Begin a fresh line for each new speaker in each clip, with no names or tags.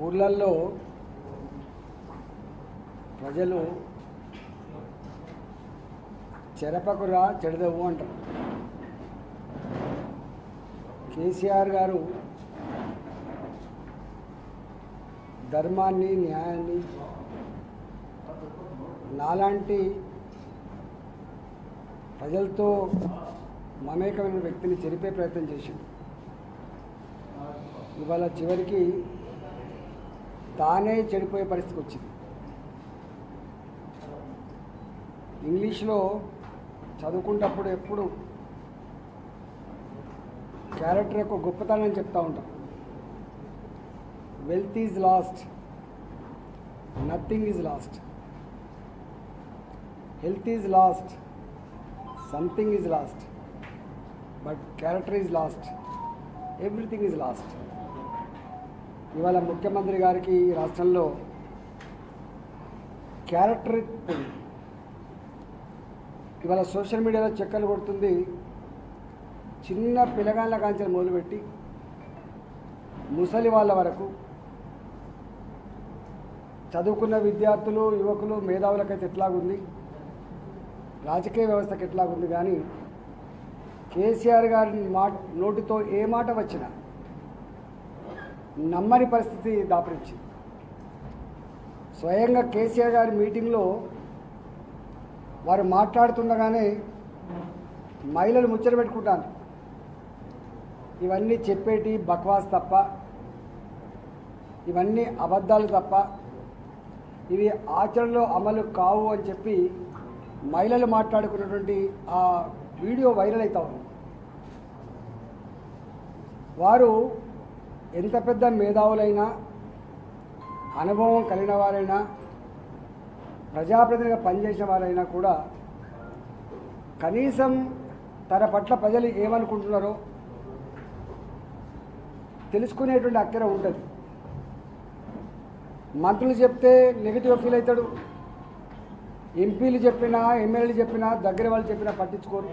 ఊర్లల్లో ప్రజలు చెరపకురా చెడదవు అంటారు కేసీఆర్ గారు ధర్మాన్ని న్యాయాన్ని నాలాంటి ప్రజలతో మమేకమైన వ్యక్తిని చెరిపే ప్రయత్నం చేసిండు ఇవాళ చివరికి తానే చెడిపోయే పరిస్థితికి వచ్చింది ఇంగ్లీష్లో చదువుకుంటప్పుడు ఎప్పుడు క్యారెక్టర్ యొక్క గొప్పతనం చెప్తా ఉంటాం wealth is lost nothing is lost health is lost something is lost but character is lost everything is lost ఇవాళ ముఖ్యమంత్రి గారికి ఈ రాష్ట్రంలో క్యారెక్టర్ పోయింది. ఇవాళ సోషల్ మీడియాలో చెక్కలు కొడుతుంది చిన్న పిల్లగాళ్ళ కాంచెలు మొదలుపెట్టి ముసలి వాళ్ళ వరకు చదువుకున్న విద్యార్థులు యువకులు మేధావులకైతే ఎట్లాగుంది రాజకీయ వ్యవస్థకి ఎట్లాగుంది కానీ కేసీఆర్ గారి మా నోటితో ఏ మాట వచ్చినా నమ్మని పరిస్థితి దాపరించింది స్వయంగా కేసీఆర్ గారి మీటింగ్లో వారు మాట్లాడుతుండగానే మహిళలు ముచ్చట పెట్టుకుంటాను ఇవన్నీ చెప్పేటి బక్వాస్ తప్ప ఇవన్నీ అబద్ధాలు తప్ప ఇవి ఆచరణలో అమలు కావు అని చెప్పి మహిళలు మాట్లాడుకున్నటువంటి ఆ వీడియో వైరల్ అవుతా ఉంది వారు ఎంత పెద్ద మేధావులైనా అనుభవం కలిగిన వారైనా ప్రజాప్రతినిధిగా పనిచేసిన వారైనా కూడా కనీసం తన పట్ల ప్రజలు ఏమనుకుంటున్నారో తెలుసుకునేటువంటి అక్కర ఉంటుంది మంత్రులు చెప్తే నెగిటివ్ ఫీల్ అవుతాడు ఎంపీలు చెప్పినా ఎమ్మెల్యేలు చెప్పినా దగ్గర వాళ్ళు చెప్పినా పట్టించుకోరు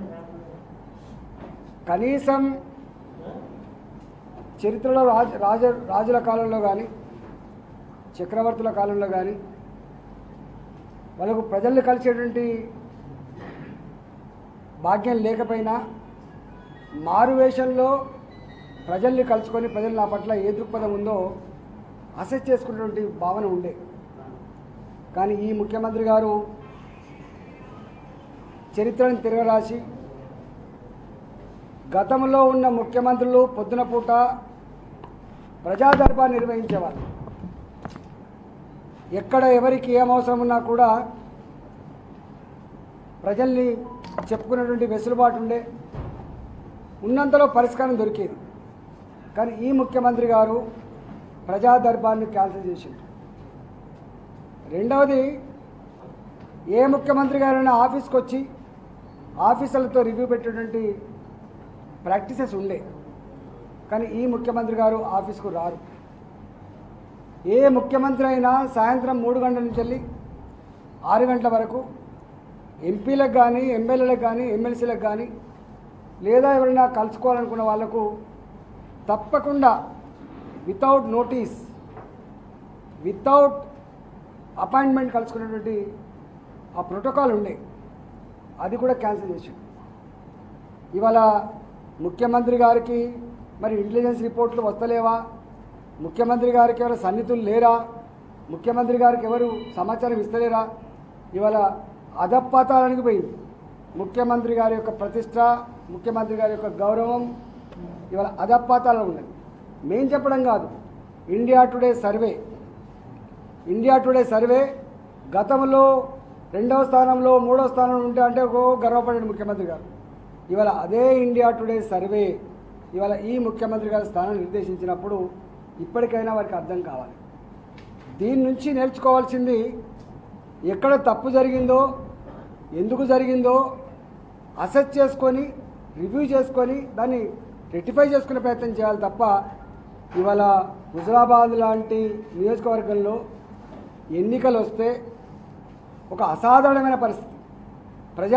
కనీసం చరిత్రలో రాజ రాజ రాజుల కాలంలో కానీ చక్రవర్తుల కాలంలో కానీ వాళ్ళకు ప్రజల్ని కలిసేటువంటి భాగ్యం లేకపోయినా మారువేషంలో ప్రజల్ని కలుసుకొని ప్రజలు నా పట్ల ఏ దృక్పథం ఉందో అసెస్ చేసుకునేటువంటి భావన ఉండే కానీ ఈ ముఖ్యమంత్రి గారు చరిత్రను తిరగరాసి గతంలో ఉన్న ముఖ్యమంత్రులు పొద్దున పూట ప్రజా దర్బార్ నిర్వహించేవారు ఎక్కడ ఎవరికి ఏం అవసరం ఉన్నా కూడా ప్రజల్ని చెప్పుకునేటువంటి వెసులుబాటు ఉండే ఉన్నంతలో పరిష్కారం దొరికేది కానీ ఈ ముఖ్యమంత్రి గారు ప్రజా దర్బార్ని క్యాన్సిల్ చేసిండు రెండవది ఏ ముఖ్యమంత్రి గారైనా ఆఫీస్కి వచ్చి ఆఫీసర్లతో రివ్యూ పెట్టేటువంటి ప్రాక్టీసెస్ ఉండే కానీ ఈ ముఖ్యమంత్రి గారు ఆఫీస్కు రారు ఏ ముఖ్యమంత్రి అయినా సాయంత్రం మూడు గంటల నుంచి వెళ్ళి ఆరు గంటల వరకు ఎంపీలకు కానీ ఎమ్మెల్యేలకు కానీ ఎమ్మెల్సీలకు కానీ లేదా ఎవరైనా కలుసుకోవాలనుకున్న వాళ్లకు తప్పకుండా వితౌట్ నోటీస్ వితౌట్ అపాయింట్మెంట్ కలుసుకునేటువంటి ఆ ప్రోటోకాల్ ఉండే అది కూడా క్యాన్సిల్ చేసింది ఇవాళ ముఖ్యమంత్రి గారికి మరి ఇంటెలిజెన్స్ రిపోర్ట్లు వస్తలేవా ముఖ్యమంత్రి గారికి ఎవరు సన్నిహితులు లేరా ముఖ్యమంత్రి గారికి ఎవరు సమాచారం ఇస్తలేరా ఇవాళ అధపాతాలనికి పోయింది ముఖ్యమంత్రి గారి యొక్క ప్రతిష్ట ముఖ్యమంత్రి గారి యొక్క గౌరవం ఇవాళ అధపాతాలలో ఉన్నది మేం చెప్పడం కాదు India Today survey India Today survey గతంలో రెండవ స్థానంలో మూడవ స్థానంలో ఉంటే అంటే ఓ గర్వపడే ముఖ్యమంత్రి గారు ఇవాళ అదే ఇండియా టుడే సర్వే ఇవాళ ఈ ముఖ్యమంత్రి గారి స్థానం నిర్దేశించినప్పుడు ఇప్పటికైనా వారికి అర్థం కావాలి దీని నుంచి నేర్చుకోవాల్సింది ఎక్కడ తప్పు జరిగిందో ఎందుకు జరిగిందో అసెస్ చేసుకొని రివ్యూ చేసుకొని దాన్ని రెక్టిఫై చేసుకునే ప్రయత్నం చేయాలి తప్ప ఇవాళ హుజరాబాద్ లాంటి నియోజకవర్గంలో ఎన్నికలు వస్తే ఒక అసాధారణమైన పరిస్థితి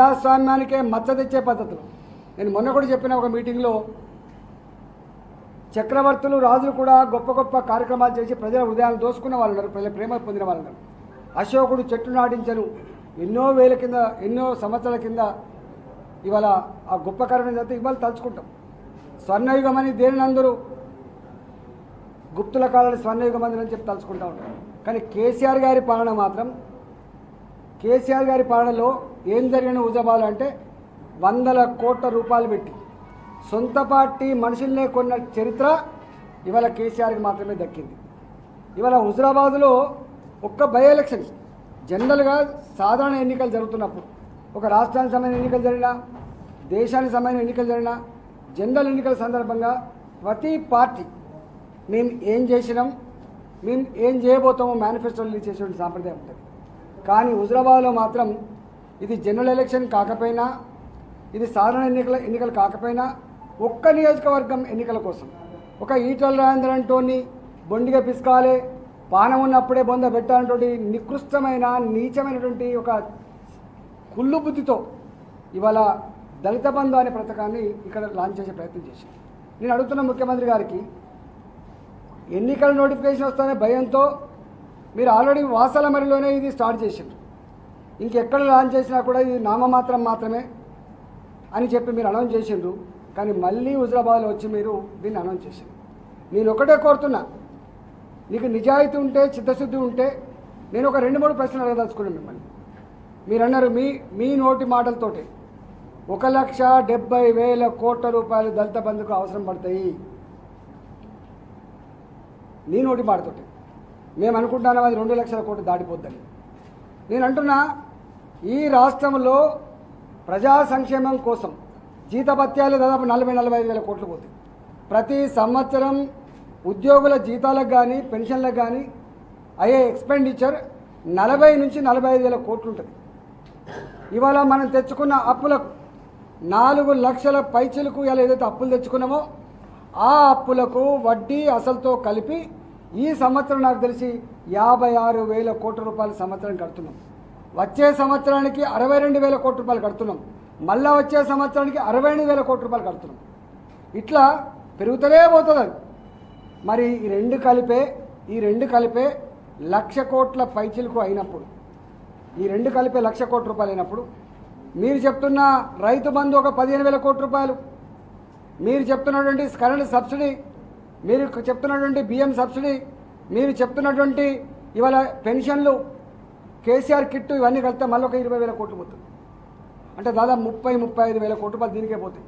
ప్రజాస్వామ్యానికే మచ్చ తెచ్చే పద్ధతులు నేను మొన్న కూడా చెప్పిన ఒక మీటింగ్లో చక్రవర్తులు రాజులు కూడా గొప్ప గొప్ప కార్యక్రమాలు చేసి ప్రజల హృదయాలు దోసుకున్న వాళ్ళు ఉన్నారు ప్రజల ప్రేమ పొందిన వాళ్ళు ఉన్నారు అశోకుడు చెట్టు నాటించను ఎన్నో వేల కింద ఎన్నో సంవత్సరాల కింద ఇవాళ ఆ గొప్ప కార్యం చేస్తే ఇవాళ తలుచుకుంటాం స్వర్ణయుగం అని దేనిని అందరూ గుప్తుల కాలాన్ని స్వర్ణయుగం అని చెప్పి తలుచుకుంటా ఉంటాం కానీ కేసీఆర్ గారి పాలన మాత్రం కేసీఆర్ గారి పాలనలో ఏం జరిగిన హుజాబాలు అంటే వందల కోట్ల రూపాయలు పెట్టి సొంత పార్టీ మనుషుల్నే కొన్న చరిత్ర ఇవాళ కేసీఆర్కి మాత్రమే దక్కింది ఇవాళ హుజరాబాద్లో ఒక్క బై ఎలక్షన్ జనరల్గా సాధారణ ఎన్నికలు జరుగుతున్నప్పుడు ఒక రాష్ట్రానికి సంబంధించిన ఎన్నికలు జరిగినా దేశానికి సంబంధించిన ఎన్నికలు జరిగినా జనరల్ ఎన్నికల సందర్భంగా ప్రతి పార్టీ మేము ఏం చేసినాం మేము ఏం చేయబోతామో మేనిఫెస్టో రిలీజ్ చేసే సాంప్రదాయం ఉంటుంది కానీ హుజరాబాద్లో మాత్రం ఇది జనరల్ ఎలక్షన్ కాకపోయినా ఇది సాధారణ ఎన్నికల ఎన్నికలు కాకపోయినా ఒక్క నియోజకవర్గం ఎన్నికల కోసం ఒక ఈటల రాజేంద్రన్తోని బొండిగా పిసుకాలే పానం ఉన్నప్పుడే బొంద పెట్టాలన్నటువంటి నికృష్టమైన నీచమైనటువంటి ఒక కుళ్ళు బుద్ధితో ఇవాళ దళిత బంధు అనే పథకాన్ని ఇక్కడ లాంచ్ చేసే ప్రయత్నం చేశారు నేను అడుగుతున్న ముఖ్యమంత్రి గారికి ఎన్నికల నోటిఫికేషన్ వస్తానే భయంతో మీరు ఆల్రెడీ వాసాల మరిలోనే ఇది స్టార్ట్ చేసిండ్రు ఇంకెక్కడ లాంచ్ చేసినా కూడా ఇది నామమాత్రం మాత్రమే అని చెప్పి మీరు అనౌన్స్ చేసిండ్రు కానీ మళ్ళీ హుజరాబాద్లో వచ్చి మీరు దీన్ని అనౌన్స్ చేసిండ్రు నేను ఒకటే కోరుతున్నా నీకు నిజాయితీ ఉంటే చిత్తశుద్ధి ఉంటే నేను ఒక రెండు మూడు ప్రశ్నలు అడగదలుచుకున్నాను మిమ్మల్ని మీరు అన్నారు మీ మీ నోటి మాటలతోటి ఒక లక్ష డెబ్బై వేల కోట్ల రూపాయలు దళిత బంధుకు అవసరం పడతాయి నీ నోటి మాటతోటి మేము అనుకుంటున్నాం అది రెండు లక్షల కోట్లు దాటిపోద్దని నేను అంటున్నా ఈ రాష్ట్రంలో ప్రజా సంక్షేమం కోసం జీతభత్యాలు దాదాపు నలభై నలభై ఐదు వేల కోట్లు పోతాయి ప్రతి సంవత్సరం ఉద్యోగుల జీతాలకు కానీ పెన్షన్లకు కానీ అయ్యే ఎక్స్పెండిచర్ నలభై నుంచి నలభై ఐదు వేల కోట్లు ఉంటుంది ఇవాళ మనం తెచ్చుకున్న అప్పులకు నాలుగు లక్షల పైచలకు ఇలా ఏదైతే అప్పులు తెచ్చుకున్నామో ఆ అప్పులకు వడ్డీ అసలుతో కలిపి ఈ సంవత్సరం నాకు తెలిసి యాభై ఆరు వేల కోట్ల రూపాయలు సంవత్సరం కడుతున్నాం వచ్చే సంవత్సరానికి అరవై రెండు వేల కోట్ల రూపాయలు కడుతున్నాం మళ్ళా వచ్చే సంవత్సరానికి అరవై ఎనిమిది వేల కోట్ల రూపాయలు కడుతున్నాం ఇట్లా పెరుగుతూనే పోతుంది అది మరి ఈ రెండు కలిపే ఈ రెండు కలిపే లక్ష కోట్ల పైచిలకు అయినప్పుడు ఈ రెండు కలిపే లక్ష కోట్ల రూపాయలు అయినప్పుడు మీరు చెప్తున్న రైతు బంధు ఒక పదిహేను వేల కోట్ల రూపాయలు మీరు చెప్తున్నటువంటి కరెంట్ సబ్సిడీ మీరు చెప్తున్నటువంటి బియ్యం సబ్సిడీ మీరు చెప్తున్నటువంటి ఇవాళ పెన్షన్లు కేసీఆర్ కిట్టు ఇవన్నీ కలిస్తే మళ్ళీ ఒక ఇరవై వేల కోట్లు పోతుంది అంటే దాదాపు ముప్పై ముప్పై ఐదు వేల కోట్ల రూపాయలు దీనికే పోతాయి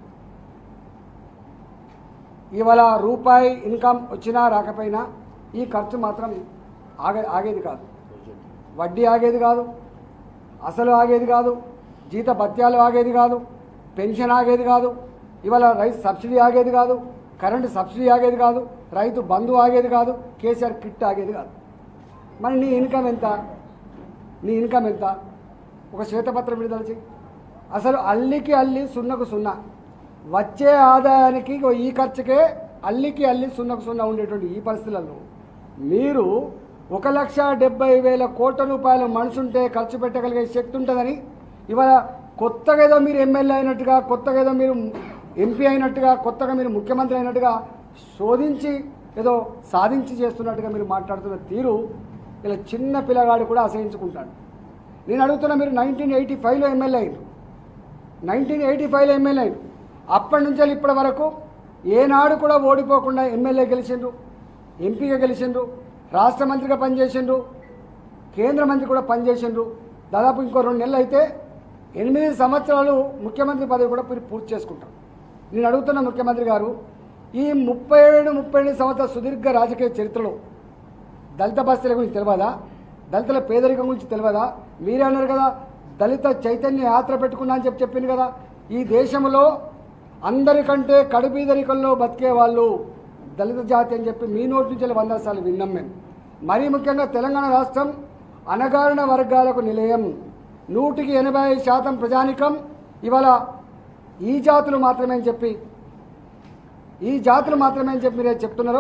ఇవాళ రూపాయి ఇన్కమ్ వచ్చినా రాకపోయినా ఈ ఖర్చు మాత్రం ఆగే ఆగేది కాదు వడ్డీ ఆగేది కాదు అసలు ఆగేది కాదు జీత భత్యాలు ఆగేది కాదు పెన్షన్ ఆగేది కాదు ఇవాళ రైతు సబ్సిడీ ఆగేది కాదు కరెంటు సబ్సిడీ ఆగేది కాదు రైతు బంధు ఆగేది కాదు కేసీఆర్ కిట్ ఆగేది కాదు మరి నీ ఇన్కమ్ ఎంత నీ ఇన్కమ్ ఎంత ఒక శ్వేతపత్రం విడుదల చేయి అసలు అల్లికి అల్లి సున్నకు సున్నా వచ్చే ఆదాయానికి ఇగో ఈ ఖర్చుకే అల్లికి అల్లి సున్నకు సున్నా ఉండేటువంటి ఈ పరిస్థితులలో మీరు ఒక లక్ష డెబ్బై వేల కోట్ల రూపాయలు మనసుంటే ఖర్చు పెట్టగలిగే శక్తి ఉంటుందని ఇవాళ కొత్తగా ఏదో మీరు ఎమ్మెల్యే అయినట్టుగా కొత్తగా ఏదో మీరు ఎంపీ అయినట్టుగా కొత్తగా మీరు ముఖ్యమంత్రి అయినట్టుగా శోధించి ఏదో సాధించి చేస్తున్నట్టుగా మీరు మాట్లాడుతున్న తీరు ఇలా చిన్న పిల్లగాడు కూడా అసహించుకుంటాడు నేను అడుగుతున్నా మీరు నైన్టీన్ ఎయిటీ ఫైవ్లో ఎమ్మెల్యే అయ్యారు నైన్టీన్ ఎయిటీ ఫైవ్లో ఎమ్మెల్యే అయ్యారు అప్పటి నుంచి ఇప్పటి వరకు ఏనాడు కూడా ఓడిపోకుండా ఎమ్మెల్యే గెలిచిండ్రు ఎంపీగా గెలిచిండ్రు రాష్ట్ర మంత్రిగా పనిచేసిండ్రు కేంద్ర మంత్రి కూడా పనిచేసిండ్రు దాదాపు ఇంకో రెండు నెలలు అయితే ఎనిమిది సంవత్సరాలు ముఖ్యమంత్రి పదవి కూడా మీరు పూర్తి చేసుకుంటారు నేను అడుగుతున్న ముఖ్యమంత్రి గారు ఈ ముప్పై ఏడు ముప్పై ఎనిమిది సంవత్సరాల సుదీర్ఘ రాజకీయ చరిత్రలో దళిత బస్తీల గురించి తెలియదా దళితుల పేదరికం గురించి తెలియదా మీరే అన్నారు కదా దళిత చైతన్య యాత్ర పెట్టుకున్నా అని చెప్పి చెప్పింది కదా ఈ దేశంలో అందరికంటే కడుపీదరికంలో బతికే వాళ్ళు దళిత జాతి అని చెప్పి మీ నోటి నుంచి వంద సార్లు విన్నాం మేము మరీ ముఖ్యంగా తెలంగాణ రాష్ట్రం అనగారిన వర్గాలకు నిలయం నూటికి ఎనభై శాతం ప్రజానికం ఇవాళ ఈ జాతులు మాత్రమే అని చెప్పి ఈ జాతులు మాత్రమే అని చెప్పి మీరు చెప్తున్నారో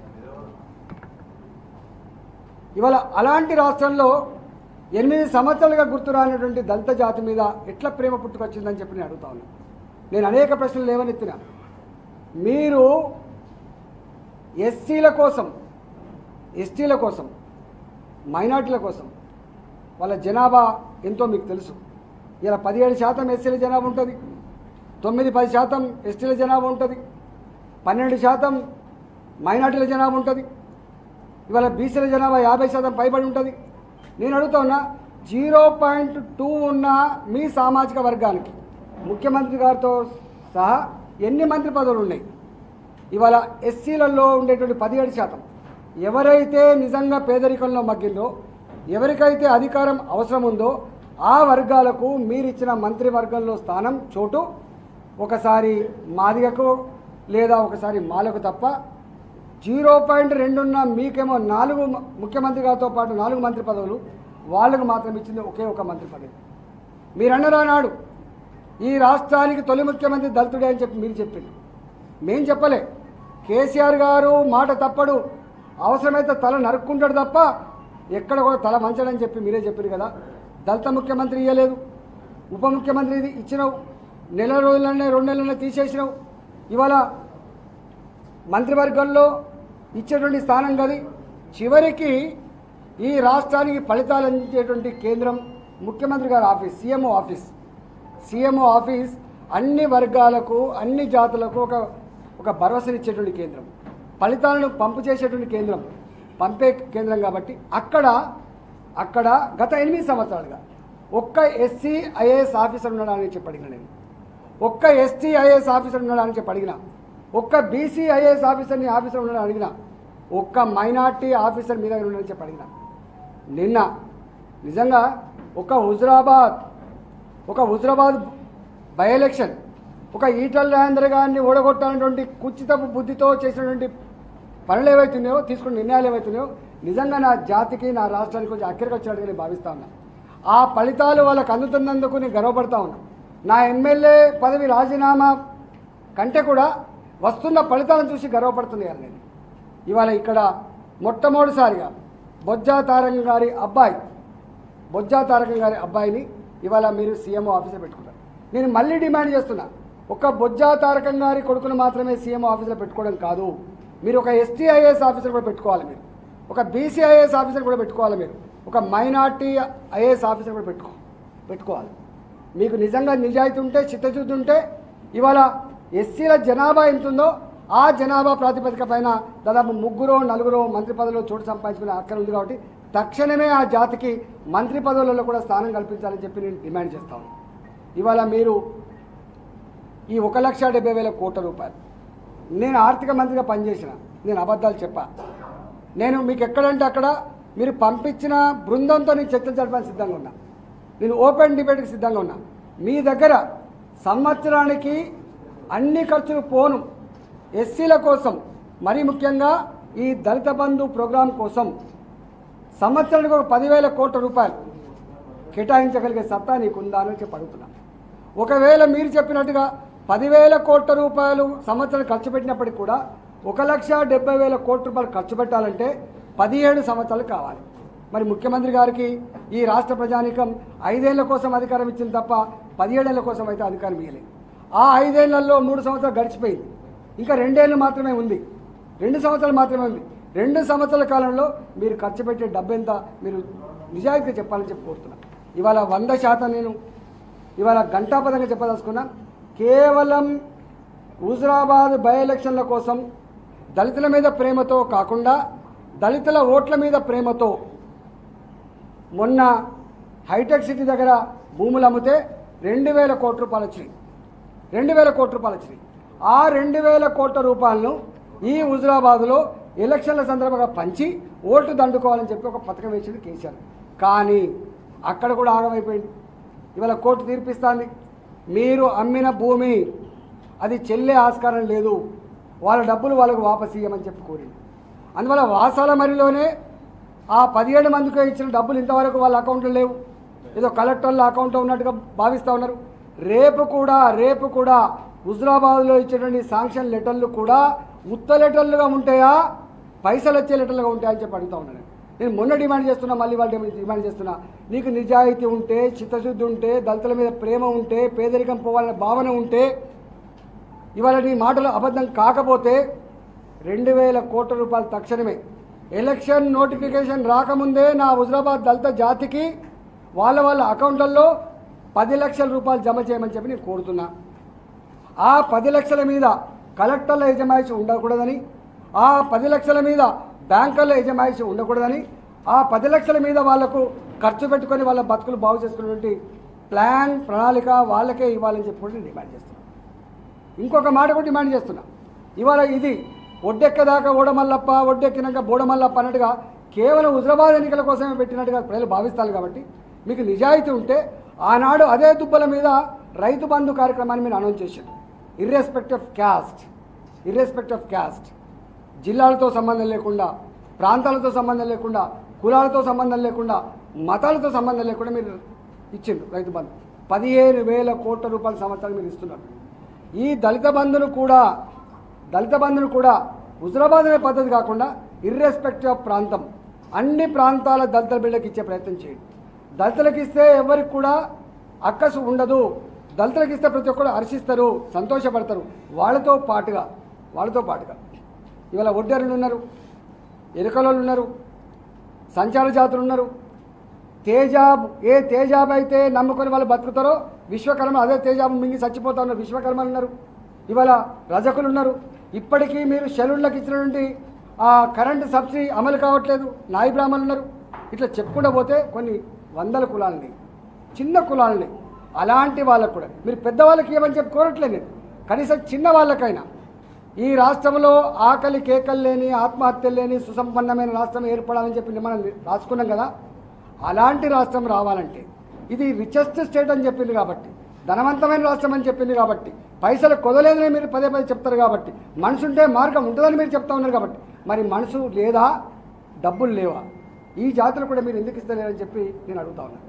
ఇవాళ అలాంటి రాష్ట్రంలో ఎనిమిది సంవత్సరాలుగా గుర్తురానటువంటి దళిత జాతి మీద ఎట్లా ప్రేమ పుట్టుకొచ్చిందని చెప్పి నేను అడుగుతా ఉన్నాను నేను అనేక ప్రశ్నలు లేవనెత్తిన మీరు ఎస్సీల కోసం ఎస్టీల కోసం మైనార్టీల కోసం వాళ్ళ జనాభా ఎంతో మీకు తెలుసు ఇలా పదిహేడు శాతం ఎస్సీల జనాభా ఉంటుంది తొమ్మిది పది శాతం ఎస్టీల జనాభా ఉంటుంది పన్నెండు శాతం మైనార్టీల జనాభా ఉంటుంది ఇవాళ బీసీల జనాభా యాభై శాతం పైబడి ఉంటుంది నేను అడుగుతా ఉన్నా జీరో పాయింట్ టూ ఉన్న మీ సామాజిక వర్గానికి ముఖ్యమంత్రి గారితో సహా ఎన్ని మంత్రి పదవులు ఉన్నాయి ఇవాళ ఎస్సీలలో ఉండేటువంటి పదిహేడు శాతం ఎవరైతే నిజంగా పేదరికంలో మగ్గిందో ఎవరికైతే అధికారం అవసరం ఉందో ఆ వర్గాలకు మీరిచ్చిన మంత్రివర్గంలో స్థానం చోటు ఒకసారి మాదిగకు లేదా ఒకసారి మాలకు తప్ప జీరో పాయింట్ రెండున్న మీకేమో నాలుగు మ- ముఖ్యమంత్రి గారితో పాటు నాలుగు మంత్రి పదవులు వాళ్ళకు మాత్రం ఇచ్చింది ఒకే ఒక మంత్రి పదవి మీరన్నరా నాడు ఈ రాష్ట్రానికి తొలి ముఖ్యమంత్రి దళితుడే అని చెప్పి మీరు చెప్పింది మేం చెప్పలే కేసీఆర్ గారు మాట తప్పడు అవసరమైతే తల నరుక్కుంటాడు తప్ప ఎక్కడ కూడా తల మంచడని చెప్పి మీరే చెప్పారు కదా దళిత ముఖ్యమంత్రి ఇవ్వలేదు ఉప ముఖ్యమంత్రి ఇది ఇచ్చినావు నెల రోజులనే రెండు నెలలనే తీసేసినావు ఇవాళ మంత్రివర్గంలో ఇచ్చేటువంటి స్థానం కది చివరికి ఈ రాష్ట్రానికి ఫలితాలు అందించేటువంటి కేంద్రం ముఖ్యమంత్రి గారి office CMO office CMO office అన్ని వర్గాలకు అన్ని జాతులకు ఒక ఒక భరోసానిచ్చేటువంటి కేంద్రం ఫలితాలను పంపు చేసేటువంటి కేంద్రం పంపే కేంద్రం కాబట్టి అక్కడ అక్కడ గత ఎనిమిది సంవత్సరాలుగా ఒక్క ఎస్సీ ఐఏఎస్ ఆఫీసర్ ఉన్నాడని చెప్పి అడిగిన నేను ఒక్క ఎస్టీ ఐఏఎస్ ఆఫీసర్ ఉన్నాడని చెప్పి అడిగిన ఒక్క బీసీ ఐఏఎస్ ఆఫీసర్ని ఆఫీసర్ ఉన్నాడని అడిగిన ఒక్క మైనార్టీ ఆఫీసర్ మీ దగ్గర ఉన్నాడని చెప్పి అడిగిన నిన్న నిజంగా ఒక హుజరాబాద్ ఒక హుజరాబాద్ బై ఎలక్షన్ ఒక ఈటల రాజేంద్ర గారిని ఓడగొట్టాలన్నటువంటి కుచితపు బుద్ధితో చేసినటువంటి పనులు ఏవైతున్నాయో తీసుకున్న నిర్ణయాలు ఏవైతున్నాయో నిజంగా నా జాతికి నా రాష్ట్రానికి కొంచెం అక్కడికి వచ్చినట్టుగా నేను భావిస్తా ఉన్నా ఆ ఫలితాలు వాళ్ళకు అందుతున్నందుకు నేను గర్వపడతా ఉన్నా నా ఎమ్మెల్యే పదవి రాజీనామా కంటే కూడా వస్తున్న ఫలితాలను చూసి గర్వపడుతున్నాను నేను ఇవాళ ఇక్కడ మొట్టమొదటిసారిగా బొజ్జా తారంగ గారి అబ్బాయి బొజ్జా తారకం గారి అబ్బాయిని ఇవాళ మీరు సీఎంఓ ఆఫీసర్ పెట్టుకున్నారు నేను మళ్ళీ డిమాండ్ చేస్తున్నా ఒక బొజ్జా తారకం గారి కొడుకును మాత్రమే సీఎంఓ ఆఫీసర్ పెట్టుకోవడం కాదు మీరు ఒక ఎస్టీ ఐఏఎస్ ఆఫీసర్ కూడా పెట్టుకోవాలి మీరు ఒక బీసీ ఐఏఎస్ ఆఫీసర్ కూడా పెట్టుకోవాలి మీరు ఒక మైనార్టీ ఐఏఎస్ ఆఫీసర్ కూడా పెట్టుకో పెట్టుకోవాలి మీకు నిజంగా నిజాయితీ ఉంటే చిత్తశుద్ధి ఉంటే ఇవాళ ఎస్సీల జనాభా ఎంత ఉందో ఆ జనాభా ప్రాతిపదిక పైన దాదాపు ముగ్గురు నలుగురు మంత్రి పదవిలో చోటు సంపాదించుకునే అక్కడ ఉంది కాబట్టి తక్షణమే ఆ జాతికి మంత్రి పదవులలో కూడా స్థానం కల్పించాలని చెప్పి నేను డిమాండ్ చేస్తా ఉన్నాను ఇవాళ మీరు ఈ ఒక లక్ష డెబ్బై వేల కోట్ల రూపాయలు నేను ఆర్థిక మంత్రిగా పనిచేసిన నేను అబద్ధాలు చెప్పా నేను మీకు ఎక్కడంటే అక్కడ మీరు పంపించిన బృందంతో నేను చర్చలు జరపడానికి సిద్ధంగా ఉన్నా నేను ఓపెన్ డిబేట్కి సిద్ధంగా ఉన్నా మీ దగ్గర సంవత్సరానికి అన్ని ఖర్చులు పోను ఎస్సీల కోసం మరీ ముఖ్యంగా ఈ దళిత బంధు ప్రోగ్రాం కోసం సంవత్సరానికి ఒక పదివేల కోట్ల రూపాయలు కేటాయించగలిగే సత్తా నీకుందా అని చెప్పి అడుగుతున్నా ఒకవేళ మీరు చెప్పినట్టుగా పదివేల కోట్ల రూపాయలు సంవత్సరం ఖర్చు పెట్టినప్పటికి కూడా ఒక లక్ష డెబ్బై వేల కోట్ల రూపాయలు ఖర్చు పెట్టాలంటే పదిహేడు సంవత్సరాలు కావాలి మరి ముఖ్యమంత్రి గారికి ఈ రాష్ట్ర ప్రజానికం ఐదేళ్ల కోసం అధికారం ఇచ్చింది తప్ప పదిహేడేళ్ల కోసం అయితే అధికారం ఇవ్వలేదు ఆ ఐదేళ్లలో మూడు సంవత్సరాలు గడిచిపోయింది ఇంకా రెండేళ్ళు మాత్రమే ఉంది రెండు సంవత్సరాలు మాత్రమే ఉంది రెండు సంవత్సరాల కాలంలో మీరు ఖర్చు పెట్టే డబ్బు ఎంత మీరు నిజాయితీగా చెప్పాలని చెప్పి కోరుతున్నా ఇవాళ వంద శాతం నేను ఇవాళ గంటాపదంగా చెప్పదలుచుకున్నా కేవలం హుజరాబాద్ బై ఎలక్షన్ల కోసం దళితుల మీద ప్రేమతో కాకుండా దళితుల ఓట్ల మీద ప్రేమతో మొన్న హైటెక్ సిటీ దగ్గర భూములు అమ్మితే రెండు వేల కోట్ల రూపాయలు వచ్చినాయి రెండు వేల కోట్ల రూపాయలు వచ్చినాయి ఆ రెండు వేల కోట్ల రూపాయలను ఈ హుజరాబాద్లో ఎలక్షన్ల సందర్భంగా పంచి ఓటు దండుకోవాలని చెప్పి ఒక పథకం వేసింది కేసీఆర్ కానీ అక్కడ కూడా ఆగమైపోయింది ఇవాళ కోర్టు తీర్పిస్తుంది మీరు అమ్మిన భూమి అది చెల్లే ఆస్కారం లేదు వాళ్ళ డబ్బులు వాళ్ళకు వాపస్ ఇవ్వమని చెప్పి కోరింది అందువల్ల వాసాల మరిలోనే ఆ పదిహేడు మందికి ఇచ్చిన డబ్బులు ఇంతవరకు వాళ్ళ అకౌంట్లో లేవు ఏదో కలెక్టర్ల అకౌంట్లో ఉన్నట్టుగా భావిస్తూ ఉన్నారు రేపు కూడా రేపు కూడా హుజరాబాద్లో ఇచ్చేటువంటి శాంక్షన్ లెటర్లు కూడా ఉత్త లెటర్లుగా ఉంటాయా పైసలు వచ్చే లెటర్లుగా ఉంటాయా అని చెప్పి అడుగుతా ఉన్నాను నేను మొన్న డిమాండ్ చేస్తున్నా మళ్ళీ వాళ్ళు డిమాండ్ చేస్తున్నా నీకు నిజాయితీ ఉంటే చిత్తశుద్ధి ఉంటే దళితుల మీద ప్రేమ ఉంటే పేదరికం పోవాలనే భావన ఉంటే ఇవాళ నీ మాటలు అబద్ధం కాకపోతే రెండు వేల కోట్ల రూపాయలు తక్షణమే ఎలక్షన్ నోటిఫికేషన్ రాకముందే నా హుజరాబాద్ దళిత జాతికి వాళ్ళ వాళ్ళ అకౌంట్లలో పది లక్షల రూపాయలు జమ చేయమని చెప్పి నేను కోరుతున్నా ఆ పది లక్షల మీద కలెక్టర్ల యజమాయిషి ఉండకూడదని ఆ పది లక్షల మీద బ్యాంకర్ల యజమాయిషి ఉండకూడదని ఆ పది లక్షల మీద వాళ్లకు ఖర్చు పెట్టుకొని వాళ్ళ బతుకులు బాగు చేసుకునేటువంటి ప్లాన్ ప్రణాళిక వాళ్ళకే ఇవ్వాలని చెప్పి కూడా నేను డిమాండ్ చేస్తున్నాను ఇంకొక మాట కూడా డిమాండ్ చేస్తున్నా ఇవాళ ఇది ఒడ్డెక్కదాకా ఓడమల్లప్ప ఒడ్డెక్కినాక బోడమల్లప్ప అన్నట్టుగా కేవలం హుజరాబాద్ ఎన్నికల కోసమే పెట్టినట్టుగా ప్రజలు భావిస్తారు కాబట్టి మీకు నిజాయితీ ఉంటే ఆనాడు అదే దుబ్బల మీద రైతు బంధు కార్యక్రమాన్ని మీరు అనౌన్స్ చేశారు irrespective of caste irrespective of caste జిల్లాలతో సంబంధం లేకుండా ప్రాంతాలతో సంబంధం లేకుండా కులాలతో సంబంధం లేకుండా మతాలతో సంబంధం లేకుండా మీరు ఇచ్చిండ్రు రైతు బంధు పదిహేను వేల కోట్ల రూపాయల సంవత్సరాలు మీరు ఇస్తున్నారు ఈ దళిత బంధును కూడా దళిత బంధును కూడా హుజరాబాద్ అనే పద్ధతి కాకుండా ఇర్రెస్పెక్టివ్ ఆఫ్ ప్రాంతం అన్ని ప్రాంతాల దళితుల బిడ్డకి ఇచ్చే ప్రయత్నం చేయండి దళితులకు ఇస్తే ఎవరికి కూడా అక్కసు ఉండదు దళితులకు ఇస్తే ప్రతి ఒక్కరు హర్షిస్తారు సంతోషపడతారు వాళ్ళతో పాటుగా వాళ్ళతో పాటుగా ఇవాళ ఒడ్డెరులు ఉన్నారు ఎరుకలోళ్ళు ఉన్నారు సంచార జాతులు ఉన్నారు తేజాబ్ ఏ తేజాబ్ అయితే నమ్ముకొని వాళ్ళు బతుకుతారో విశ్వకర్మ అదే తేజాబ్ మింగి చచ్చిపోతా ఉన్నారు విశ్వకర్మలు ఉన్నారు ఇవాళ రజకులు ఉన్నారు ఇప్పటికీ మీరు షెల్యూళ్ళకి ఇచ్చినటువంటి ఆ కరెంటు సబ్సిడీ అమలు కావట్లేదు నాయి బ్రాహ్మణులు ఉన్నారు ఇట్లా చెప్పుకుంటూ పోతే కొన్ని వందల కులాలని చిన్న కులాలని అలాంటి వాళ్ళకు కూడా మీరు పెద్దవాళ్ళకి ఏమని చెప్పి కోరట్లేదు నేను కనీసం చిన్న వాళ్ళకైనా ఈ రాష్ట్రంలో ఆకలి కేకలు లేని ఆత్మహత్యలు లేని సుసంపన్నమైన రాష్ట్రం ఏర్పడాలని చెప్పి మనం రాసుకున్నాం కదా అలాంటి రాష్ట్రం రావాలంటే ఇది రిచెస్ట్ స్టేట్ అని చెప్పింది కాబట్టి ధనవంతమైన రాష్ట్రం అని చెప్పింది కాబట్టి పైసలు కొదలేదని మీరు పదే పదే చెప్తారు కాబట్టి మనసు ఉంటే మార్గం ఉంటుందని మీరు చెప్తా ఉన్నారు కాబట్టి మరి మనసు లేదా డబ్బులు లేవా ఈ జాతులు కూడా మీరు ఎందుకు ఇస్తలేరని చెప్పి నేను అడుగుతా ఉన్నాను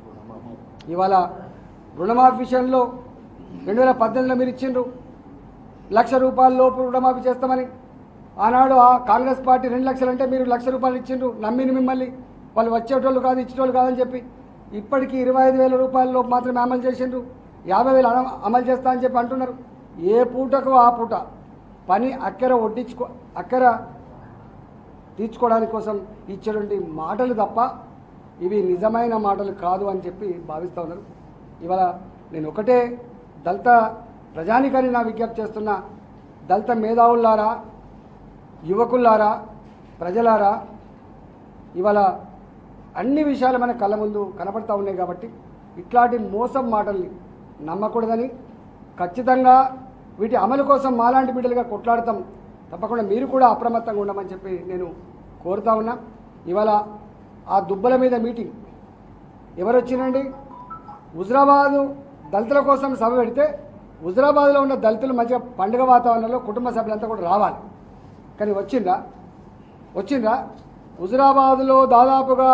ఇవాళ రుణమాఫీ విషయంలో రెండు వేల పద్దెనిమిదిలో మీరు ఇచ్చిండ్రు లక్ష రూపాయల లోపు రుణమాఫీ చేస్తామని ఆనాడు ఆ కాంగ్రెస్ పార్టీ రెండు లక్షలు అంటే మీరు లక్ష రూపాయలు ఇచ్చిండ్రు నమ్మిని మిమ్మల్ని వాళ్ళు వచ్చేటోళ్ళు కాదు ఇచ్చేటోళ్ళు కాదని చెప్పి ఇప్పటికీ ఇరవై ఐదు వేల రూపాయల లోపు మాత్రమే అమలు చేసిండ్రు యాభై వేలు అన- అమలు చేస్తా అని చెప్పి అంటున్నారు ఏ పూటకు ఆ పూట పని అక్కర వడ్డించుకో అక్కర తీర్చుకోవడానికి కోసం ఇచ్చేటువంటి మాటలు తప్ప ఇవి నిజమైన మాటలు కాదు అని చెప్పి భావిస్తూ ఉన్నారు ఇవాళ నేను ఒకటే దళిత ప్రజానికాన్ని నా విజ్ఞప్తి చేస్తున్నా దళిత మేధావులారా యువకులారా ప్రజలారా ఇవాళ అన్ని విషయాలు మన కళ్ళ ముందు కనపడతా ఉన్నాయి కాబట్టి ఇట్లాంటి మోసం మాటల్ని నమ్మకూడదని ఖచ్చితంగా వీటి అమలు కోసం మాలాంటి బిడ్డలుగా కొట్లాడతాం తప్పకుండా మీరు కూడా అప్రమత్తంగా ఉండమని చెప్పి నేను కోరుతా ఉన్నా ఇవాళ ఆ దుబ్బల మీద మీటింగ్ ఎవరు వచ్చినండి హుజరాబాదు దళితుల కోసం సభ పెడితే హుజరాబాద్లో ఉన్న దళితులు మంచిగా పండుగ వాతావరణంలో కుటుంబ సభ్యులంతా కూడా రావాలి కానీ వచ్చిందా వచ్చిందా హుజరాబాద్లో దాదాపుగా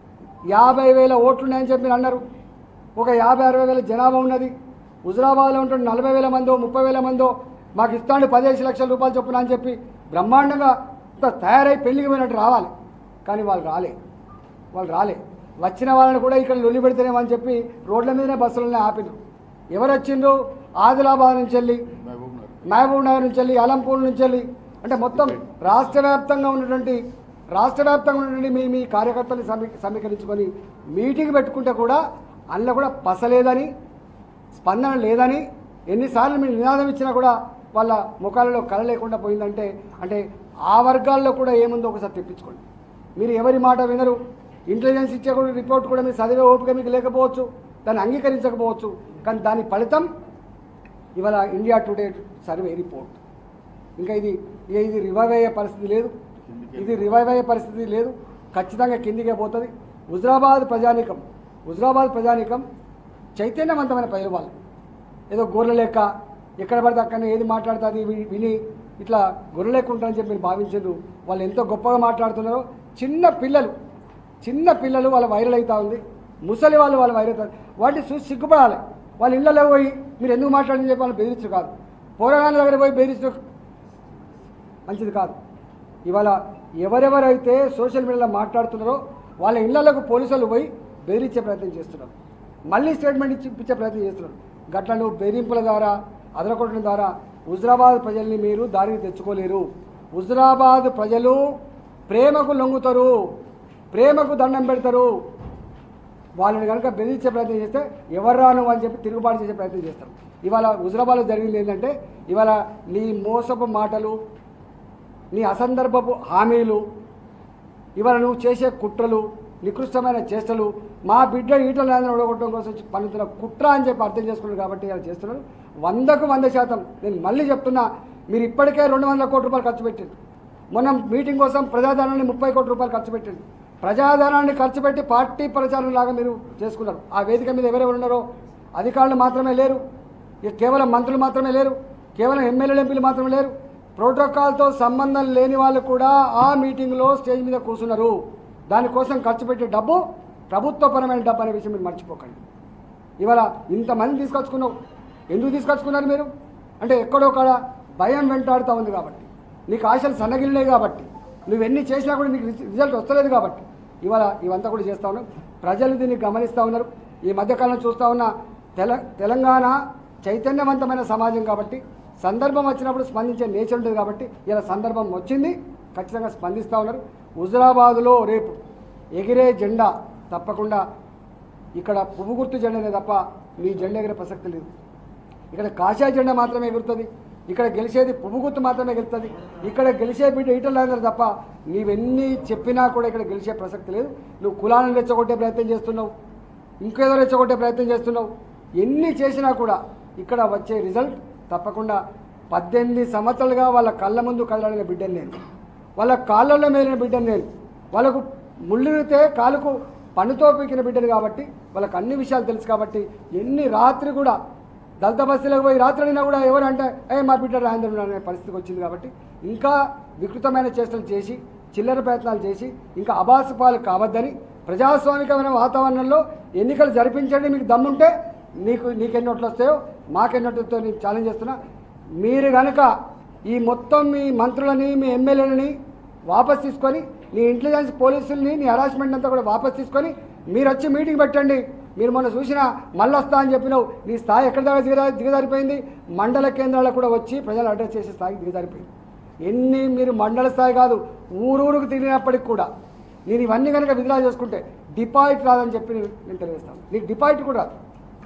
యాభై వేల ఓట్లు ఉన్నాయని చెప్పి మీరు అన్నారు ఒక యాభై అరవై వేల జనాభా ఉన్నది హుజరాబాద్లో ఉంటున్న నలభై వేల మందో ముప్పై వేల మందో మాకు ఇస్తాండి పదిహేను లక్షల రూపాయలు చొప్పున అని చెప్పి బ్రహ్మాండంగా ఇంత తయారై పెళ్లికి పోయినట్టు రావాలి కానీ వాళ్ళు రాలే వాళ్ళు రాలే వచ్చిన వాళ్ళని కూడా ఇక్కడ లొల్లి పెడితేనేమని చెప్పి రోడ్ల మీదనే బస్సులనే ఆపినారు ఎవరు వచ్చిండ్రు ఆదిలాబాద్ నుంచి వెళ్ళి మహబూబ్ నగర్ నుంచి వెళ్ళి అలంపూర్ నుంచి వెళ్ళి అంటే మొత్తం రాష్ట్ర వ్యాప్తంగా ఉన్నటువంటి రాష్ట్ర వ్యాప్తంగా ఉన్నటువంటి మీ మీ కార్యకర్తలు సమీ సమీకరించుకొని మీటింగ్ పెట్టుకుంటే కూడా అందులో కూడా పసలేదని స్పందన లేదని ఎన్నిసార్లు మీరు నినాదం ఇచ్చినా కూడా వాళ్ళ ముఖాలలో కళ లేకుండా పోయిందంటే అంటే ఆ వర్గాల్లో కూడా ఏముందో ఒకసారి తెప్పించుకోండి మీరు ఎవరి మాట వినరు ఇంటెలిజెన్స్ ఇచ్చే కూడా రిపోర్ట్ కూడా మీరు చదివే ఓపిక మీకు లేకపోవచ్చు దాన్ని అంగీకరించకపోవచ్చు కానీ దాని ఫలితం ఇవాళ ఇండియా టుడే సర్వే రిపోర్ట్ ఇంకా ఇది ఇక ఇది రివైవ్ అయ్యే పరిస్థితి లేదు ఇది రివైవ్ అయ్యే పరిస్థితి లేదు ఖచ్చితంగా కిందికే పోతుంది హుజరాబాద్ ప్రజానీకం హుజరాబాద్ ప్రజానీకం చైతన్యవంతమైన ప్రజలు వాళ్ళు ఏదో గొర్రె లెక్క ఎక్కడ పడితే అక్కడ ఏది మాట్లాడుతుంది వి- విని ఇట్లా గొర్రె లెక్క ఉంటారని చెప్పి మీరు భావించారు వాళ్ళు ఎంతో గొప్పగా మాట్లాడుతున్నారో చిన్న పిల్లలు చిన్న పిల్లలు వాళ్ళ వైరల్ అవుతా ఉంది ముసలి వాళ్ళు వాళ్ళు వైరల్ అవుతారు వాటిని చూసి సిగ్గుపడాలి వాళ్ళ ఇళ్ళలో పోయి మీరు ఎందుకు మాట్లాడని చెప్పి వాళ్ళు బెదిరించు కాదు పోరాగాల దగ్గర పోయి బెదిరించు మంచిది కాదు ఇవాళ ఎవరెవరైతే సోషల్ మీడియాలో మాట్లాడుతున్నారో వాళ్ళ ఇళ్లకు పోలీసులు పోయి బెదిరించే ప్రయత్నం చేస్తున్నారు మళ్ళీ స్టేట్మెంట్ ఇచ్చి ఇచ్చే ప్రయత్నం చేస్తున్నారు గట్లను బెదిరింపుల ద్వారా అదరకొట్టడం ద్వారా హుజరాబాద్ ప్రజల్ని మీరు దారికి తెచ్చుకోలేరు హుజురాబాద్ ప్రజలు ప్రేమకు లొంగుతారు ప్రేమకు దండం పెడతారు వాళ్ళని కనుక బెదిరించే ప్రయత్నం చేస్తే ఎవర్రా నువ్వు అని చెప్పి తిరుగుబాటు చేసే ప్రయత్నం చేస్తారు ఇవాళ హుజురాబాద్లో జరిగింది ఏంటంటే ఇవాళ నీ మోసపు మాటలు నీ అసందర్భపు హామీలు ఇవాళ నువ్వు చేసే కుట్రలు నికృష్టమైన చేష్టలు మా బిడ్డ ఈటల రాజేంద్ర ఓడగొట్టడం కోసం పన్నుతున్న కుట్ర అని చెప్పి అర్థం చేసుకున్నారు కాబట్టి ఇలా చేస్తున్నారు వందకు వంద శాతం నేను మళ్ళీ చెప్తున్నా మీరు ఇప్పటికే రెండు వందల కోట్ల రూపాయలు ఖర్చు పెట్టారు మొన్న మీటింగ్ కోసం ప్రజాధనాన్ని ముప్పై కోట్ల రూపాయలు ఖర్చు పెట్టండి ప్రజాధనాన్ని ఖర్చు పెట్టి పార్టీ ప్రచారం లాగా మీరు చేసుకున్నారు ఆ వేదిక మీద ఎవరెవరు ఉన్నారో అధికారులు మాత్రమే లేరు ఇక కేవలం మంత్రులు మాత్రమే లేరు కేవలం ఎమ్మెల్యేలు ఎంపీలు మాత్రమే లేరు ప్రోటోకాల్తో సంబంధం లేని వాళ్ళు కూడా ఆ మీటింగ్లో స్టేజ్ మీద కూర్చున్నారు దానికోసం ఖర్చు పెట్టే డబ్బు ప్రభుత్వపరమైన డబ్బు అనే విషయం మీరు మర్చిపోకండి ఇవాళ ఇంతమంది తీసుకొచ్చుకున్నావు ఎందుకు తీసుకొచ్చుకున్నారు మీరు అంటే ఎక్కడో కాడ భయం వెంటాడుతూ ఉంది కాబట్టి నీకు ఆశలు సన్నగిలినాయి కాబట్టి నువ్వు ఎన్ని చేసినా కూడా నీకు రిజ- రిజల్ట్ వస్తలేదు కాబట్టి ఇవాళ ఇవంతా కూడా చేస్తూ ఉన్నాం ప్రజలు దీన్ని గమనిస్తూ ఉన్నారు ఈ మధ్యకాలంలో చూస్తూ ఉన్న తెల తెలంగాణ చైతన్యవంతమైన సమాజం కాబట్టి సందర్భం వచ్చినప్పుడు స్పందించే నేచర్ ఉంటుంది కాబట్టి ఇలా సందర్భం వచ్చింది ఖచ్చితంగా స్పందిస్తూ ఉన్నారు హుజురాబాదులో రేపు ఎగిరే జెండా తప్పకుండా ఇక్కడ పువ్వు గుర్తు జెండానే తప్ప మీ జెండా ఎగిరే ప్రసక్తి లేదు ఇక్కడ కాషాయ జెండా మాత్రమే ఎగురుతుంది ఇక్కడ గెలిచేది పువ్వు గుర్తు మాత్రమే గెలుస్తుంది ఇక్కడ గెలిచే బిడ్డ ఈటల రాజేందర్ తప్ప నీవెన్ని చెప్పినా కూడా ఇక్కడ గెలిచే ప్రసక్తి లేదు నువ్వు కులాలను రెచ్చగొట్టే ప్రయత్నం చేస్తున్నావు ఇంకేదో రెచ్చగొట్టే ప్రయత్నం చేస్తున్నావు ఎన్ని చేసినా కూడా ఇక్కడ వచ్చే రిజల్ట్ తప్పకుండా పద్దెనిమిది సంవత్సరాలుగా వాళ్ళ కళ్ళ ముందు కదలాడిన బిడ్డని నేను వాళ్ళ కాళ్ళల్లో మేలిన బిడ్డని నేను వాళ్ళకు ముళ్ళునితే కాలుకు పన్నుతో పీకిన బిడ్డలు కాబట్టి వాళ్ళకి అన్ని విషయాలు తెలుసు కాబట్టి ఎన్ని రాత్రి కూడా దళిత బస్తీలకు పోయి రాత్రి అయినా కూడా ఎవరు అంటే ఏ మా బిడ్డ రాజేంద్ర అనే పరిస్థితికి వచ్చింది కాబట్టి ఇంకా వికృతమైన చేష్టలు చేసి చిల్లర ప్రయత్నాలు చేసి ఇంకా అబాసు పాలు కావద్దని ప్రజాస్వామికమైన వాతావరణంలో ఎన్నికలు జరిపించండి మీకు దమ్ముంటే నీకు నీకెన్ని ఓట్లు వస్తాయో మాకెన్ని ఓట్లతో నేను ఛాలెంజ్ చేస్తున్నా మీరు కనుక ఈ మొత్తం మీ మంత్రులని మీ ఎమ్మెల్యేలని వాపస్ తీసుకొని నీ ఇంటెలిజెన్స్ పోలీసుల్ని నీ హరాస్మెంట్ అంతా కూడా వాపస్ తీసుకొని మీరు వచ్చి మీటింగ్ పెట్టండి మీరు మొన్న చూసిన మళ్ళీ వస్తా అని చెప్పినావు నీ స్థాయి ఎక్కడ దాకా దిగదా దిగజారిపోయింది మండల కేంద్రాలకు కూడా వచ్చి ప్రజలు అడ్రస్ చేసే స్థాయికి దిగజారిపోయింది ఎన్ని మీరు మండల స్థాయి కాదు ఊరూరుకు తిరిగినప్పటికి కూడా నేను ఇవన్నీ కనుక విత్డ్రా చేసుకుంటే డిపాజిట్ రాదని చెప్పి నేను నేను తెలియజేస్తాను నీకు డిపాజిట్ కూడా రాదు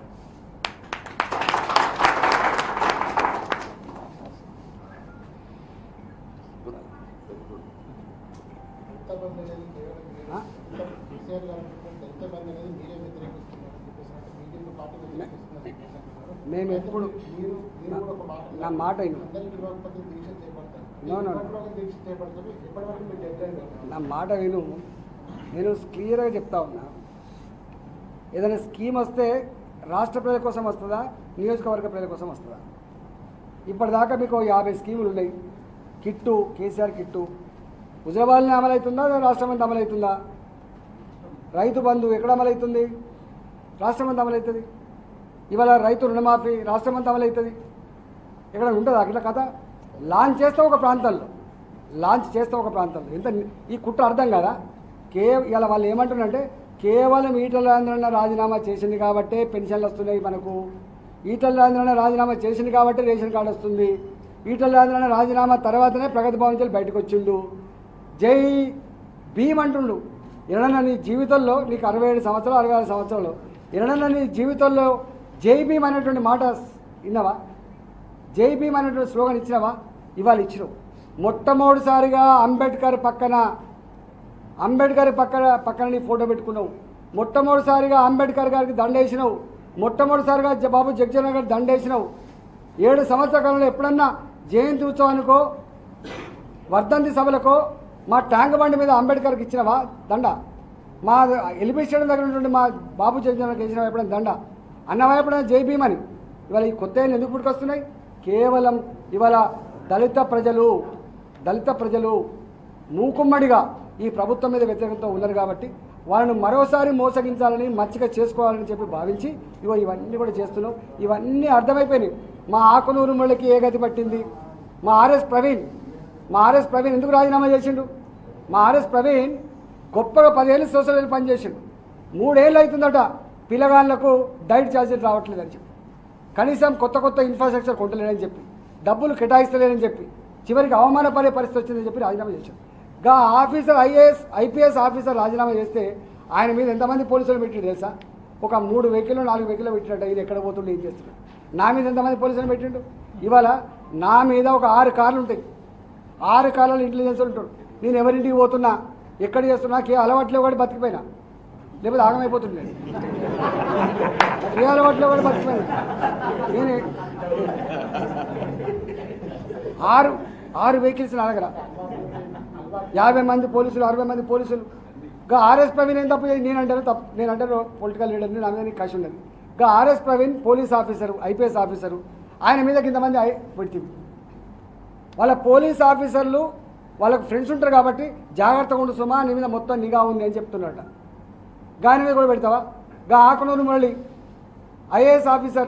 దళితబంధు అనేది కేవలం మీరే-
ఆ?
కేసీఆర్ గారు అంటున్నారు, దళితబంధు అనేది మీరే వ్యతిరేకిస్తున్నారు అని చెప్పేసి అంటే మీటింగ్ పార్టీ వ్యతిరేకిస్తున్నారు అని చెప్పేసి అంటున్నారు.
నేను
అయితే
ఎప్పుడు-
మీరు మీరు కూడా ఒక మాట
నా మాట విను.
అందరికీ ఇవ్వకపోతే దీక్ష చేపడతారు
No, no, no.
ఇప్పటి వరకు దీక్ష చేపడతారు ఇప్పటి వరకు మీరు డెడ్ లైన్ పెట్టారు.
నా మాట విను నేను క్లియర్గా చెప్తా ఉన్నా ఏదైనా స్కీమ్ వస్తే రాష్ట్ర ప్రజల కోసం వస్తుందా నియోజకవర్గ ప్రజల కోసం వస్తుందా ఇప్పటిదాకా మీకు ఓ యాభై స్కీములు ఉన్నాయి కిట్టు కేసీఆర్ కిట్టు హుజరాబాద్లో అమలవుతుందా రాష్ట్రం అంతా అమలవుతుందా రైతు బంధు ఎక్కడ అమలవుతుంది రాష్ట్రం అంతా అమలవుతుంది ఇవాళ రైతు రుణమాఫీ రాష్ట్రం అంతా అమలవుతుంది ఎక్కడ ఉంటుందా అట్లా కథ లాంచ్ చేస్తాం ఒక ప్రాంతంలో లాంచ్ చేస్తాం ఒక ప్రాంతంలో ఎంత ఈ కుట్ర అర్థం కదా కే ఇలా వాళ్ళు ఏమంటున్నారంటే కేవలం ఈటల రాజేంద్రన్న రాజీనామా చేసింది కాబట్టే పెన్షన్లు వస్తున్నాయి మనకు ఈటల రాజేంద్రన్న రాజీనామా చేసింది కాబట్టి రేషన్ కార్డు వస్తుంది ఈటల రాజేంద్రన్న రాజీనామా తర్వాతనే ప్రగతి భవన్ నుంచి బయటకు వచ్చిండు జై భీమ్ అంటుండు ఎన్నడన్నా నీ జీవితంలో నీకు అరవై ఏడు సంవత్సరాలు అరవై ఆరు సంవత్సరాలు ఎన్నడన్నా నీ జీవితంలో జై భీమ్ అనేటువంటి మాట విన్నావా జై భీమ్ అనేటువంటి స్లోగన్ ఇచ్చినావా ఇవాళ ఇచ్చినావు మొట్టమొదటిసారిగా అంబేద్కర్ పక్కన అంబేద్కర్ పక్కన పక్కన నీ ఫోటో పెట్టుకున్నావు మొట్టమొదటిసారిగా అంబేద్కర్ గారికి దండేసినావు మొట్టమొదటిసారిగా జ- బాబు జగజీవన్ గారికి దండేసినావు ఏడు సంవత్సరాల కాలంలో ఎప్పుడన్నా జయంతి ఉత్సవానికో వర్ధంతి సభలకో మా ట్యాంక్ బండి మీద అంబేద్కర్కి ఇచ్చినవా దండ మా ఎలిపి స్టేడియం దగ్గర ఉన్నటువంటి మా బాబు జగజీవన్కి ఇచ్చినవా ఎప్పుడైనా దండ అన్నవా ఎప్పుడైనా జై భీమ్ అని ఇవాళ ఈ కొత్త ఏళ్ళు ఎందుకు పుట్టుకొస్తున్నాయి కేవలం ఇవాళ దళిత ప్రజలు దళిత ప్రజలు మూకుమ్మడిగా ఈ ప్రభుత్వం మీద వ్యతిరేకత ఉన్నారు కాబట్టి వాళ్ళను మరోసారి మోసగించాలని మచ్చిక చేసుకోవాలని చెప్పి భావించి ఇగో ఇవన్నీ కూడా చేస్తున్నాం ఇవన్నీ అర్థమైపోయినాయి మా ఆకునూరు ముళ్ళకి ఏ గతి పట్టింది మా ఆర్ఎస్ ప్రవీణ్ మా ఆర్ఎస్ ప్రవీణ్ ఎందుకు రాజీనామా చేసిండు మా ఆర్ఎస్ ప్రవీణ్ గొప్పగా పదేళ్ళు సోషల్ వెల్ పనిచేసిండు మూడేళ్ళు అవుతుందట పిల్లగాళ్ళకు డైట్ ఛార్జీలు రావట్లేదని చెప్పి కనీసం కొత్త కొత్త ఇన్ఫ్రాస్ట్రక్చర్ కొంటలేడని చెప్పి డబ్బులు కేటాయిస్తలేదని చెప్పి చివరికి అవమానపడే పరిస్థితి వచ్చిందని చెప్పి రాజీనామా చేశారు గా ఆఫీసర్ ఐఏఎస్ ఐపీఎస్ ఆఫీసర్ రాజీనామా చేస్తే ఆయన మీద ఎంతమంది పోలీసులు పెట్టిండు తెలుసా ఒక మూడు వెహికల్ నాలుగు వెహికల్ పెట్టినట్టు ఇది ఎక్కడ పోతుండే ఏం చేస్తున్నాడు నా మీద ఎంతమంది పోలీసులు పెట్టిండు ఇవాళ నా మీద ఒక ఆరు కార్లు ఉంటాయి ఆరు కార్లలో ఇంటెలిజెన్స్ ఉంటాడు నేను ఎవరింటికి పోతున్నా ఎక్కడ చేస్తున్నా నాకు ఏ అలవాట్లు కూడా బతికిపోయినా లేకపోతే ఆగమైపోతుంది నేను నాకు ఏ అలవాట్లు కూడా బతికిపోయినా నేను ఆరు ఆరు వెహికల్స్ నా దగ్గర యాభై మంది పోలీసులు అరవై మంది పోలీసులు గా ఆర్ఎస్ ప్రవీణ్ ఏం తప్పు చేసి నేను అంటారు తప్పు నేను అంటారు పొలిటికల్ లీడర్ని నా మీద నీకు కసి ఉన్నది గా RS Praveen police officer IPS officer ఆయన మీద కింతమంది ఐ- పెడుతుంది వాళ్ళ పోలీస్ ఆఫీసర్లు వాళ్ళకు ఫ్రెండ్స్ ఉంటారు కాబట్టి జాగ్రత్తగా ఉండు సుమా నీ మీద మొత్తం నిఘా ఉంది అని చెప్తున్నారట గాని మీద కూడా పెడతావా గా ఆకునూరు మురళి ఐఏఎస్ ఆఫీసర్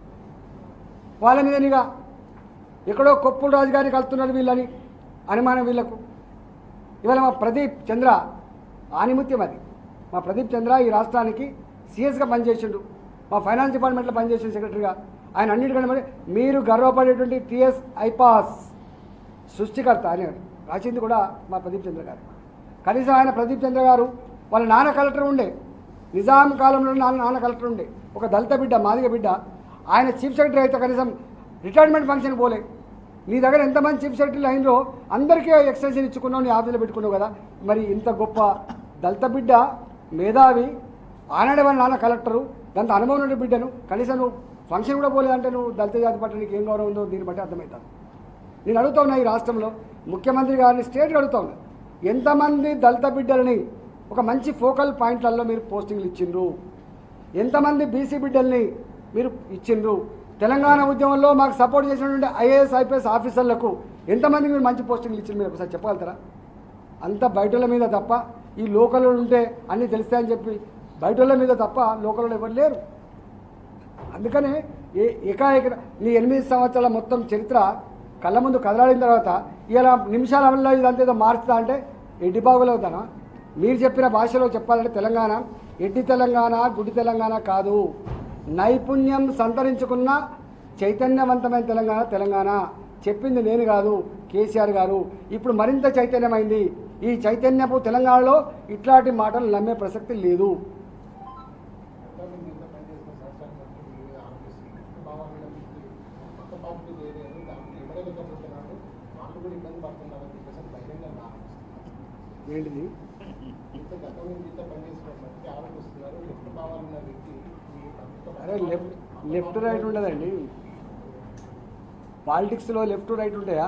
వాళ్ళ మీద నిఘా ఎక్కడో కొప్పుల రాజు గారిని కలుస్తున్నారు వీళ్ళని అనుమానం వీళ్ళకు ఇవాళ మా ప్రదీప్ చంద్ర ఆనిముత్యం అది మా ప్రదీప్ చంద్ర ఈ రాష్ట్రానికి సీఎస్గా పనిచేసిండు మా ఫైనాన్స్ డిపార్ట్మెంట్లో పనిచేసిన సెక్రటరీగా ఆయన అన్నిటికంటే మరి మీరు గర్వపడేటువంటి టిఎస్ ఐపాస్ సృష్టికర్త అని రాసింది కూడా మా ప్రదీప్ చంద్ర గారు కనీసం ఆయన ప్రదీప్ చంద్ర గారు వాళ్ళ నాన్న కలెక్టర్ ఉండే నిజాం కాలంలో నాన్న నాన్న కలెక్టర్ ఉండే ఒక దళిత బిడ్డ మాదిగ బిడ్డ ఆయన చీఫ్ సెక్రటరీ అయితే కనీసం రిటైర్మెంట్ ఫంక్షన్ పోలే నీ దగ్గర ఎంతమంది చీఫ్ సెక్రటరీలు అయినరో అందరికీ ఎక్స్టెన్షన్ ఇచ్చుకున్నావు నీ ఆఫీసులో పెట్టుకున్నావు కదా మరి ఇంత గొప్ప దళిత బిడ్డ మేధావి ఆనాడే వాళ్ళ నాన్న కలెక్టరు దాంతో అనుభవం ఉన్న బిడ్డను కనీసం నువ్వు ఫంక్షన్ కూడా పోలేదంటే నువ్వు దళిత జాతి పట్ల నీకు ఏం గౌరవం ఉందో దీన్ని బట్టి అర్థమవుతాను నేను అడుగుతా ఉన్నా ఈ రాష్ట్రంలో ముఖ్యమంత్రి గారిని స్టేట్గా అడుగుతా ఉన్నా ఎంతమంది దళిత బిడ్డలని ఒక మంచి ఫోకల్ పాయింట్లలో మీరు పోస్టింగ్లు ఇచ్చిండ్రు ఎంతమంది బీసీ బిడ్డల్ని మీరు ఇచ్చిండ్రు తెలంగాణ ఉద్యమంలో మాకు సపోర్ట్ చేసినటువంటి ఐఏఎస్ ఐపీఎస్ ఆఫీసర్లకు ఎంతమందికి మీరు మంచి పోస్టింగ్లు ఇచ్చిండ్రు మీరు ఒకసారి చెప్పగలుగుతారా అంత బయటల మీద తప్ప ఈ లోకల్ ఉంటే అన్నీ తెలుస్తాయని చెప్పి బయటల మీద తప్ప లోకల్లో ఎవరు లేరు అందుకనే ఏ ఏకాఏక నీ ఎనిమిది సంవత్సరాల మొత్తం చరిత్ర కళ్ళ ముందు కదలాడిన తర్వాత ఇలా నిమిషాల వల్ల ఇదంతా ఏదో మార్చుతా అంటే ఎడ్డి బాగులవుతానా మీరు చెప్పిన భాషలో చెప్పాలంటే తెలంగాణ ఎడ్డి తెలంగాణ గుడి తెలంగాణ కాదు నైపుణ్యం సంతరించుకున్న చైతన్యవంతమైన తెలంగాణ తెలంగాణ చెప్పింది నేను కాదు కేసీఆర్ గారు ఇప్పుడు మరింత చైతన్యమైంది ఈ చైతన్యపు తెలంగాణలో ఇట్లాంటి మాటలు నమ్మే ప్రసక్తి లేదు
అంటే మీరు మీతో పనిచేసిన సంవత్సరాన్ని బట్టి మీ మీద ఆరోపిస్తుంది బాబా మీద మీకు కొత్త పార్టీ లేదు దానికి ఇవ్వలేకపోతున్నాడు వాళ్ళు కూడా ఇబ్బంది పడుతున్నారు అని చెప్పేసి బహిరంగ ఆరోపిస్తున్నారు
ఏంటిది
మీతో గతంలో మీతో పనిచేసిన బట్టి ఆరోపిస్తున్నారు లెఫ్ట్ కావాలన్న వ్యక్తి మీ ప్రభుత్వ
అరే లెఫ్ట్ లెఫ్ట్ రైట్ ఉండదండి పాలిటిక్స్లో లెఫ్ట్ రైట్ ఉంటాయా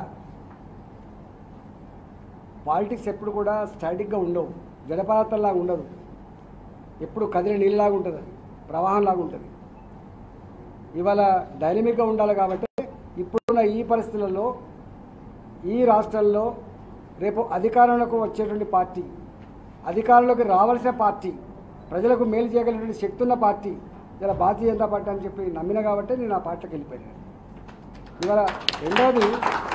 పాలిటిక్స్ ఎప్పుడు కూడా స్టాటిక్గా ఉండవు జలపాతంలాగా ఉండదు ఎప్పుడు కదిలే నీళ్ళలాగా ఉంటుంది అది ప్రవాహంలాగా ఉంటుంది ఇవాళ డైనమిక్గా ఉండాలి కాబట్టి ఇప్పుడున్న ఈ పరిస్థితులలో ఈ రాష్ట్రంలో రేపు అధికారంలోకి వచ్చేటువంటి పార్టీ అధికారంలోకి రావాల్సిన పార్టీ ప్రజలకు మేలు చేయగలిగినటువంటి శక్తి ఉన్న పార్టీ ఇలా భారతీయ జనతా పార్టీ అని చెప్పి నమ్మిన కాబట్టి నేను ఆ పార్టీకి వెళ్ళిపోయాను ఇవాళ రెండవది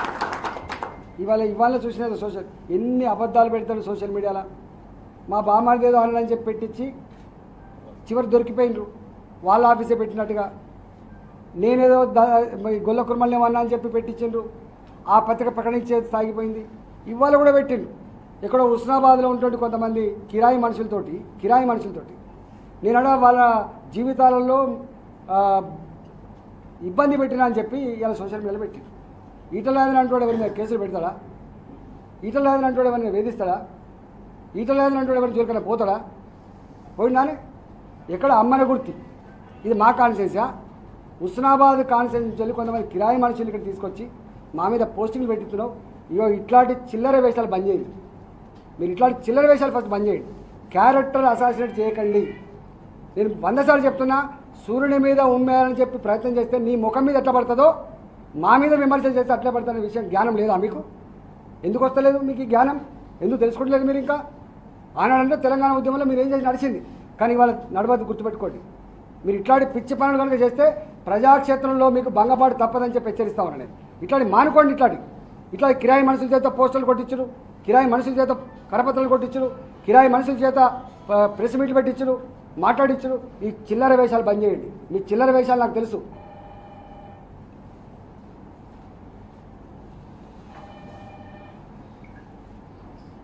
ఇవాళ ఇవాళ చూసినది సోషల్ ఎన్ని అబద్ధాలు పెడతాడు సోషల్ మీడియాలో మా బామ్మారిది ఏదో అని చెప్పి పెట్టించి చివరి దొరికిపోయినరు వాళ్ళ ఆఫీసే పెట్టినట్టుగా నేనేదో ద గొల్ల కుర్మల్ని ఏమన్నా అని చెప్పి పెట్టించిండ్రు ఆ పత్రిక ప్రకటించేది సాగిపోయింది ఇవాళ కూడా పెట్టిండ్రు ఎక్కడో హుస్నాబాద్లో ఉన్నటువంటి కొంతమంది కిరాయి మనుషులతోటి కిరాయి మనుషులతోటి నేను అడా వాళ్ళ జీవితాలలో ఆ, ఇబ్బంది పెట్టినా అని చెప్పి ఇలా సోషల్ మీడియాలో పెట్టిండ్రు ఈటలాదని అంటాడు ఎవరి మీద కేసులు పెడతాడా ఈటలాదని అంటాడు ఎవరిని వేధిస్తాడా ఈటలాదని అంటాడు ఎవరిని జోలికైనా పోతాడా పోయిందానే ఎక్కడ అమ్మన గుర్తి ఇది మా కాన్సెన్సా హుస్నాబాద్ కాన్సెన్స్ నుంచి వెళ్ళి కొంతమంది కిరాయి మనుషులు ఇక్కడ తీసుకొచ్చి మా మీద పోస్టింగ్లు పెట్టిస్తున్నావు ఇగో ఇట్లాంటి చిల్లర వేషాలు బంద్ చేయండి మీరు ఇట్లాంటి చిల్లర వేషాలు ఫస్ట్ బంద్ చేయండి క్యారెక్టర్ అసాసినేట్ చేయకండి నేను వంద సార్లు చెప్తున్నా సూర్యుని మీద ఉమ్మేయాలని చెప్పి ప్రయత్నం చేస్తే నీ ముఖం మీద ఎట్లా పడుతుందో మా మీద విమర్శలు చేస్తే అట్లా పడుతున్న విషయం జ్ఞానం లేదా మీకు ఎందుకు వస్తలేదు మీకు ఈ జ్ఞానం ఎందుకు తెలుసుకోవట్లేదు మీరు ఇంకా ఆనాడంటే తెలంగాణ ఉద్యమంలో మీరు ఏం చేసి నడిచింది కానీ ఇవాళ నడవద్దు గుర్తుపెట్టుకోండి మీరు ఇట్లాంటి పిచ్చి పనులు కనుక చేస్తే ప్రజాక్షేత్రంలో మీకు భంగపాటు తప్పదని చెప్పి హెచ్చరిస్తా ఉన్నాను నేను ఇట్లాంటి మానుకోండి ఇట్లాంటి ఇట్లా కిరాయి మనుషుల చేత పోస్టర్లు కొట్టించుడు కిరాయి మనుషుల చేత కరపత్రాలు కొట్టించుడు కిరాయి మనుషుల చేత ఆ, ప్రెస్ మీట్లు పెట్టించుడు మాట్లాడించుడు ఈ చిల్లర వేషాలు బంద్ చేయండి మీ చిల్లర వేషాలు నాకు తెలుసు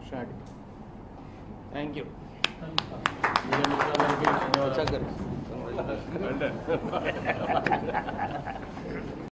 స్టార్ట్ థ్యాంక్ యూ
అంటే